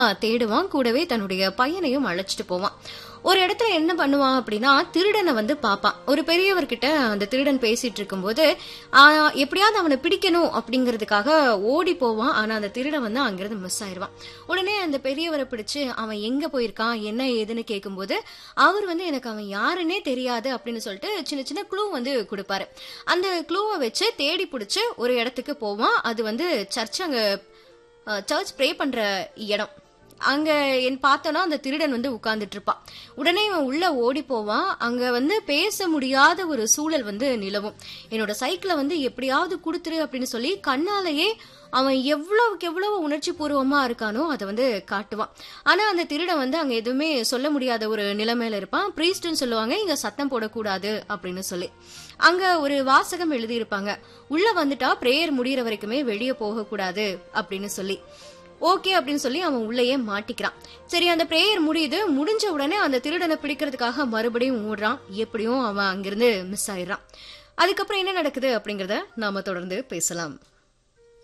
தேடுவான் கூடவே தன்னுடைய பையனையும் அழைச்சிட்டு போவான் ஒரு இடத்துல என்ன பண்ணுவான் அப்படின்னா திருடனை வந்து பாப்பான் ஒரு பெரியவர்கிட்ட அந்த திருடன் பேசிட்டு இருக்கும்போது ஆ, எப்படியாவது அவனை பிடிக்கணும் அப்படிங்கிறதுக்காக ஓடி போவான் ஆனா அந்த திருடன் வந்து அங்கிருந்து மிஸ் ஆயிருவான் உடனே அந்த பெரியவரை பிடிச்சு அவன் எங்க போயிருக்கான் என்ன ஏதுன்னு கேட்கும்போது அவர் வந்து எனக்கு அவன் யாருன்னே தெரியாது அப்படின்னு சொல்லிட்டு சின்ன சின்ன க்ளூ வந்து கொடுப்பாரு அந்த க்ளூவை வச்சு தேடி பிடிச்சு ஒரு இடத்துக்கு போவான் அது வந்து சர்ச் அங்க சர்ச் ப்ரே பண்ற இடம் அங்க என் பார்த்தோன்னா அந்த திருடன் வந்து உட்கார்ந்துட்டு இருப்பான் உடனே இவன் உள்ள ஓடி போவான் அங்க வந்து பேச முடியாத ஒரு சூழல் வந்து நிலவும் என்னோட சைக்கிளை வந்து எப்படியாவது கொடுத்துரு அப்படின்னு சொல்லி கண்ணாலேயே அவன் எவ்வளவுக்கு எவ்வளவு உணர்ச்சி பூர்வமா இருக்கானோ அதை வந்து காட்டுவான் ஆனா அந்த திருடன் வந்து அங்க எதுவுமே சொல்ல முடியாத ஒரு நிலைமையில இருப்பான் பிரீஸ்ட்னு சொல்லுவாங்க இங்க சத்தம் போடக்கூடாது அப்படின்னு சொல்லி அங்க ஒரு வாசகம் எழுதியிருப்பாங்க உள்ள வந்துட்டா பிரேயர் முடியிற வரைக்குமே வெளியே போகக்கூடாது அப்படின்னு சொல்லி ஓகே அப்படின்னு சொல்லி அவன் உள்ளேயே மாட்டிக்கிறான் சரி அந்த பிரேயர் முடியுது முடிஞ்ச உடனே அந்த திருடனை பிடிக்கிறதுக்காக மறுபடியும் ஓடுறான் எப்படியும் அவன் அங்கிருந்து மிஸ் ஆயிடுறான் அதுக்கப்புறம் என்ன நடக்குது அப்படிங்கறத நாம தொடர்ந்து பேசலாம்